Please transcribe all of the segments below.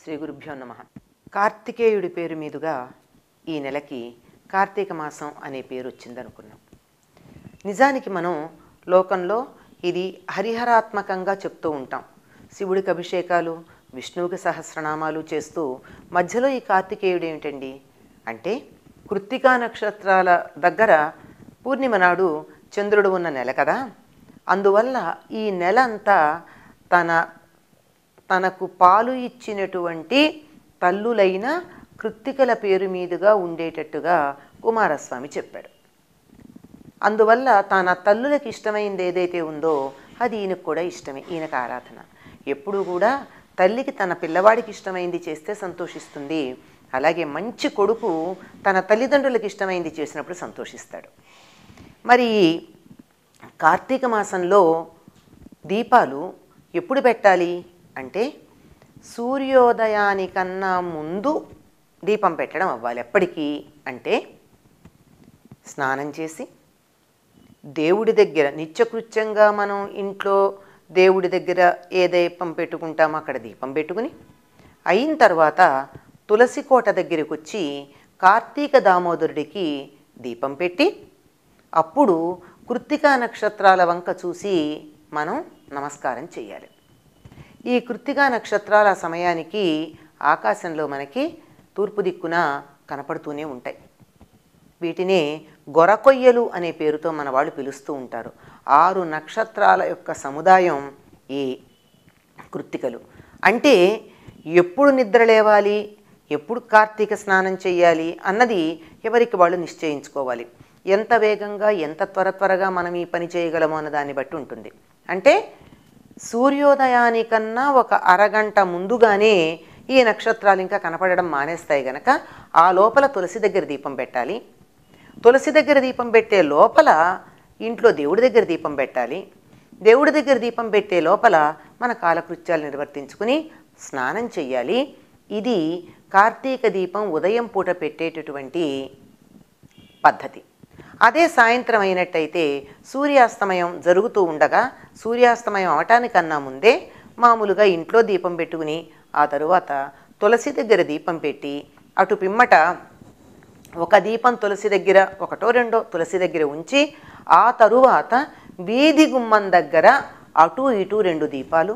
శ్రీ గురుభ్యో నమ కార్తికేయుడి పేరు మీదుగా ఈ నెలకి కార్తీక మాసం అనే పేరు వచ్చిందనుకున్నాం నిజానికి మనం లోకంలో ఇది హరిహరాత్మకంగా చెప్తూ ఉంటాం శివుడికి అభిషేకాలు విష్ణువుకి సహస్రనామాలు చేస్తూ మధ్యలో ఈ కార్తికేయుడు ఏమిటండి అంటే కృత్తికా నక్షత్రాల దగ్గర పూర్ణిమ నాడు చంద్రుడు ఉన్న నెల కదా అందువల్ల ఈ నెల అంతా తన తనకు పాలు ఇచ్చినటువంటి తల్లులైన కృత్తికల పేరు మీదుగా ఉండేటట్టుగా కుమారస్వామి చెప్పాడు అందువల్ల తన తల్లులకు ఇష్టమైంది ఏదైతే ఉందో అది ఈయనకు కూడా ఇష్టమే ఈయనకు ఆరాధన ఎప్పుడూ కూడా తల్లికి తన పిల్లవాడికి ఇష్టమైంది చేస్తే సంతోషిస్తుంది అలాగే మంచి కొడుకు తన తల్లిదండ్రులకు ఇష్టమైంది చేసినప్పుడు సంతోషిస్తాడు మరి కార్తీక మాసంలో దీపాలు ఎప్పుడు పెట్టాలి అంటే సూర్యోదయానికన్నా ముందు దీపం పెట్టడం అవ్వాలి ఎప్పటికీ అంటే స్నానం చేసి దేవుడి దగ్గర నిత్యకృత్యంగా మనం ఇంట్లో దేవుడి దగ్గర ఏ దీపం పెట్టుకుంటామో అక్కడ దీపం పెట్టుకుని అయిన తర్వాత తులసి కోట దగ్గరికి వచ్చి కార్తీక దామోదరుడికి దీపం పెట్టి అప్పుడు కృత్తికా నక్షత్రాల వంక చూసి మనం నమస్కారం చేయాలి ఈ కృత్తికా నక్షత్రాల సమయానికి ఆకాశంలో మనకి తూర్పు దిక్కున కనపడుతూనే ఉంటాయి వీటినే గొరకొయ్యలు అనే పేరుతో మన వాళ్ళు పిలుస్తూ ఉంటారు ఆరు నక్షత్రాల యొక్క సముదాయం ఈ కృత్తికలు అంటే ఎప్పుడు నిద్ర లేవాలి ఎప్పుడు కార్తీక స్నానం చేయాలి అన్నది ఎవరికి వాళ్ళు నిశ్చయించుకోవాలి ఎంత వేగంగా ఎంత త్వర త్వరగా మనం ఈ పని చేయగలమో అన్న దాన్ని బట్టి ఉంటుంది అంటే సూర్యోదయానికన్నా ఒక అరగంట ముందుగానే ఈ నక్షత్రాలు ఇంకా కనపడడం మానేస్తాయి గనక ఆ లోపల తులసి దగ్గర దీపం పెట్టాలి తులసి దగ్గర దీపం పెట్టే లోపల ఇంట్లో దేవుడి దగ్గర దీపం పెట్టాలి దేవుడి దగ్గర దీపం పెట్టే లోపల మన కాలకృత్యాలు నిర్వర్తించుకుని స్నానం చెయ్యాలి ఇది కార్తీక దీపం ఉదయం పూట పెట్టేటటువంటి పద్ధతి అదే సాయంత్రం అయినట్టయితే సూర్యాస్తమయం జరుగుతూ ఉండగా సూర్యాస్తమయం అవటానికన్నా ముందే మామూలుగా ఇంట్లో దీపం పెట్టుకుని ఆ తరువాత తులసి దగ్గర దీపం పెట్టి అటు పిమ్మట ఒక దీపం తులసి దగ్గర ఒకటో రెండో తులసి దగ్గర ఉంచి ఆ తరువాత వీధి గుమ్మం దగ్గర అటు ఇటు రెండు దీపాలు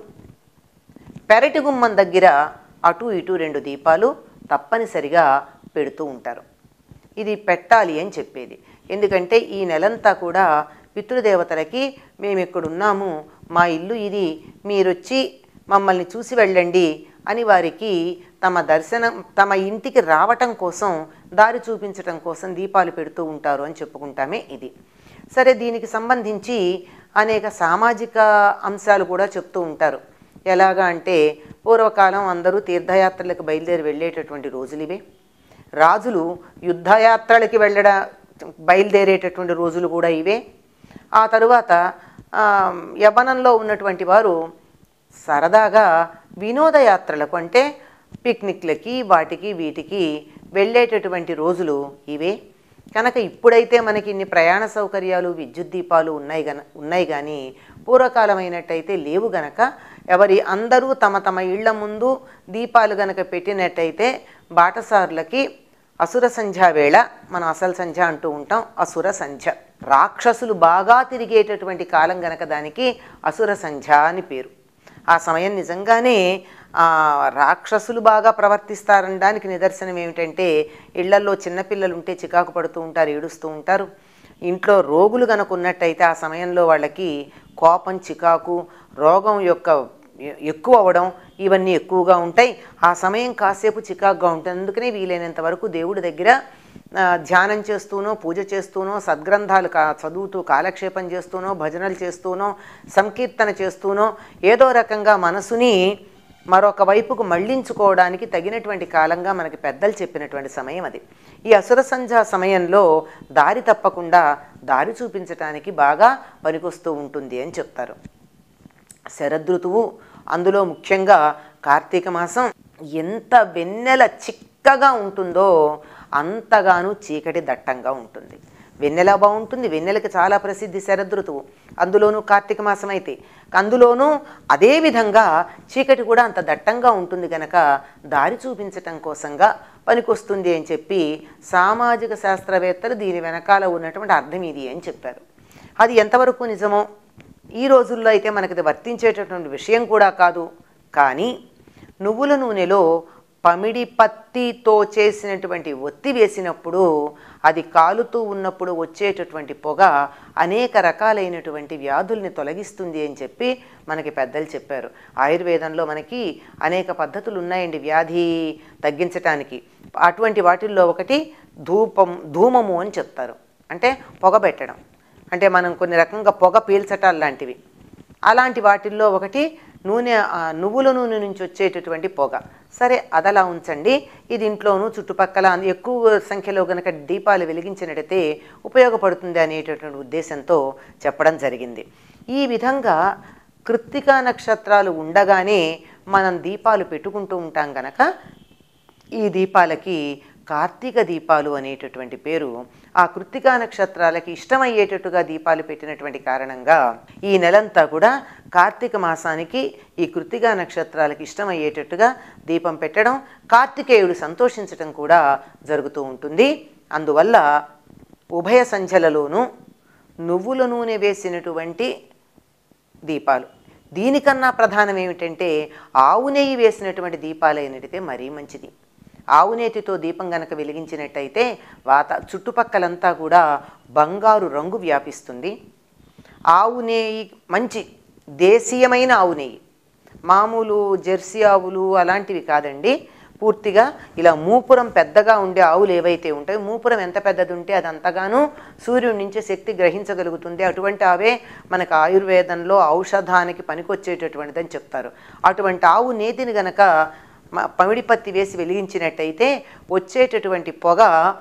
పెరటి గుమ్మం దగ్గర అటు ఇటు రెండు దీపాలు తప్పనిసరిగా పెడుతూ ఉంటారు ఇది పెట్టాలి అని చెప్పేది ఎందుకంటే ఈ నెలంతా కూడా పితృదేవతలకి మేము ఇక్కడున్నాము మా ఇల్లు ఇది మీరొచ్చి మమ్మల్ని చూసి వెళ్ళండి అని వారికి తమ దర్శనం తమ ఇంటికి రావటం కోసం దారి చూపించటం కోసం దీపాలు పెడుతూ ఉంటారు అని చెప్పుకుంటామే ఇది సరే దీనికి సంబంధించి అనేక సామాజిక అంశాలు కూడా చెప్తూ ఉంటారు ఎలాగా అంటే పూర్వకాలం అందరూ తీర్థయాత్రలకు బయలుదేరి వెళ్ళేటటువంటి రోజులు ఇవే రాజులు యుద్ధయాత్రలకి వెళ్ళడ బయలుదేరేటటువంటి రోజులు కూడా ఇవే ఆ తరువాత ఆ, యవ్వనంలో ఉన్నటువంటి వారు సరదాగా వినోదయాత్రలకు అంటే పిక్నిక్లకి వాటికి వీటికి వెళ్ళేటటువంటి రోజులు ఇవే కనుక ఇప్పుడైతే మనకి ఇన్ని ప్రయాణ సౌకర్యాలు విద్యుత్ దీపాలు ఉన్నాయి గన ఉన్నాయి కానీ పూర్వకాలమైనట్టయితే లేవు గనక ఎవరి అందరూ తమ తమ ఇళ్ల ముందు దీపాలు గనక పెట్టినట్టయితే బాటసారులకి అసుర సంధ్య వేళ మనం అసలు సంధ్య అంటూ ఉంటాం అసుర సంధ్య రాక్షసులు బాగా తిరిగేటటువంటి కాలం గనక దానికి అసుర సంధ్య అని పేరు ఆ సమయం నిజంగానే ఆ, రాక్షసులు బాగా ప్రవర్తిస్తారనడానికి నిదర్శనం ఏమిటంటే ఇళ్లల్లో చిన్నపిల్లలు ఉంటే చికాకు పడుతూ ఉంటారు ఏడుస్తూ ఉంటారు ఇంట్లో రోగులు కనుక ఉన్నట్టయితే ఆ సమయంలో వాళ్ళకి కోపం చికాకు రోగం యొక్క ఎ- ఎక్కువ అవ్వడం ఇవన్నీ ఎక్కువగా ఉంటాయి ఆ సమయం కాసేపు చికాకుగా ఉంటుంది అందుకనే వీలైనంత వరకు దేవుడి దగ్గర ఆ, ధ్యానం చేస్తూనో పూజ చేస్తూనో సద్గ్రంథాలు కా చదువుతూ కాలక్షేపం చేస్తూనో భజనలు చేస్తూనో సంకీర్తన చేస్తూనో ఏదో రకంగా మనసుని మరొక వైపుకు మళ్ళించుకోవడానికి తగినటువంటి కాలంగా మనకి పెద్దలు చెప్పినటువంటి సమయం అది ఈ అసుర సంధ్యా సమయంలో దారి తప్పకుండా దారి చూపించటానికి బాగా పనికొస్తూ ఉంటుంది అని చెప్తారు శరదృతువు అందులో ముఖ్యంగా కార్తీక మాసం ఎంత వెన్నెల చిక్కగా ఉంటుందో అంతగాను చీకటి దట్టంగా ఉంటుంది వెన్నెల బాగుంటుంది వెన్నెలకి చాలా ప్రసిద్ధి శరదృతువు అందులోనూ కార్తీక మాసం అయితే అందులోనూ అదే విధంగా చీకటి కూడా అంత దట్టంగా ఉంటుంది గనక దారి చూపించటం కోసంగా పనికొస్తుంది అని చెప్పి సామాజిక శాస్త్రవేత్తలు దీని వెనకాల ఉన్నటువంటి అర్థం ఇది అని చెప్పారు అది ఎంతవరకు నిజమో ఈ రోజుల్లో అయితే మనకి ఇది వర్తించేటటువంటి విషయం కూడా కాదు కానీ నువ్వుల నూనెలో పమిడి పత్తితో చేసినటువంటి ఒత్తి వేసినప్పుడు అది కాలుతూ ఉన్నప్పుడు వచ్చేటటువంటి పొగ అనేక రకాలైనటువంటి వ్యాధుల్ని తొలగిస్తుంది అని చెప్పి మనకి పెద్దలు చెప్పారు ఆయుర్వేదంలో మనకి అనేక పద్ధతులు ఉన్నాయండి వ్యాధి తగ్గించటానికి అటువంటి వాటిల్లో ఒకటి ధూపం ధూమము అని చెప్తారు అంటే పొగ పెట్టడం అంటే మనం కొన్ని రకంగా పొగ పీల్చటాలు లాంటివి అలాంటి వాటిల్లో ఒకటి నూనె ఆ, నువ్వుల నూనె నుంచి వచ్చేటటువంటి పొగ సరే అదలా ఉంచండి ఇది ఇంట్లోనూ చుట్టుపక్కల ఎక్కువ సంఖ్యలో గనక దీపాలు వెలిగించినట్టయితే ఉపయోగపడుతుంది అనేటటువంటి ఉద్దేశంతో చెప్పడం జరిగింది ఈ విధంగా కృత్తికా నక్షత్రాలు ఉండగానే మనం దీపాలు పెట్టుకుంటూ ఉంటాం గనక ఈ దీపాలకి కార్తీక దీపాలు అనేటటువంటి పేరు ఆ కృత్తికా నక్షత్రాలకి ఇష్టమయ్యేటట్టుగా దీపాలు పెట్టినటువంటి కారణంగా ఈ నెలంతా కూడా కార్తీక మాసానికి ఈ కృత్తికా నక్షత్రాలకి ఇష్టమయ్యేటట్టుగా దీపం పెట్టడం కార్తికేయుడు సంతోషించటం కూడా జరుగుతూ ఉంటుంది అందువల్ల ఉభయ సంధ్యలలోనూ నువ్వుల నూనె వేసినటువంటి దీపాలు దీనికన్నా ప్రధానం ఏమిటంటే ఆవు నెయ్యి వేసినటువంటి దీపాలు అయినట్టయితే మరీ మంచిది ఆవు నేతితో దీపం గనక వెలిగించినట్టయితే వాత చుట్టుపక్కలంతా కూడా బంగారు రంగు వ్యాపిస్తుంది ఆవు నెయ్యి మంచి దేశీయమైన ఆవు నెయ్యి మామూలు జెర్సీ ఆవులు అలాంటివి కాదండి పూర్తిగా ఇలా మూపురం పెద్దగా ఉండే ఆవులు ఏవైతే ఉంటాయో మూపురం ఎంత పెద్దది ఉంటే అది అంతగానూ సూర్యుడి నుంచి శక్తి గ్రహించగలుగుతుంది అటువంటి ఆవే మనకు ఆయుర్వేదంలో ఔషధానికి పనికొచ్చేటటువంటిదని చెప్తారు అటువంటి ఆవు నేతిని గనక మ- పమిడి పత్తి వేసి వెలిగించినట్టయితే వచ్చేటటువంటి పొగ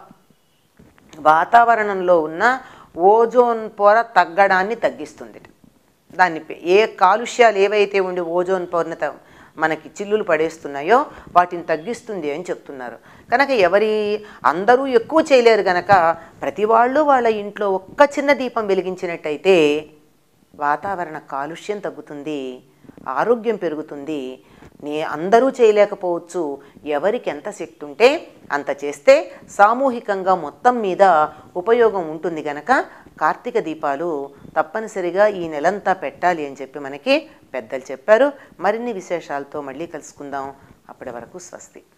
వాతావరణంలో ఉన్న ఓజోన్ పొర తగ్గడాన్ని తగ్గిస్తుంది దాన్ని పె- ఏ కాలుష్యాలు ఏవైతే ఉండి ఓజోన్ పొరను త- మనకి చిల్లులు పడేస్తున్నాయో వాటిని తగ్గిస్తుంది అని చెప్తున్నారు కనుక ఎవరి అందరూ ఎక్కువ చేయలేరు గనక ప్రతి వాళ్ళు వాళ్ళ ఇంట్లో ఒక్క చిన్న దీపం వెలిగించినట్టయితే వాతావరణ కాలుష్యం తగ్గుతుంది ఆరోగ్యం పెరుగుతుంది నే అందరూ చేయలేకపోవచ్చు ఎవరికి ఎంత శక్తి ఉంటే అంత చేస్తే సామూహికంగా మొత్తం మీద ఉపయోగం ఉంటుంది గనక కార్తీక దీపాలు తప్పనిసరిగా ఈ నెలంతా పెట్టాలి అని చెప్పి మనకి పెద్దలు చెప్పారు మరిన్ని విశేషాలతో మళ్ళీ కలుసుకుందాం అప్పటి వరకు స్వస్తి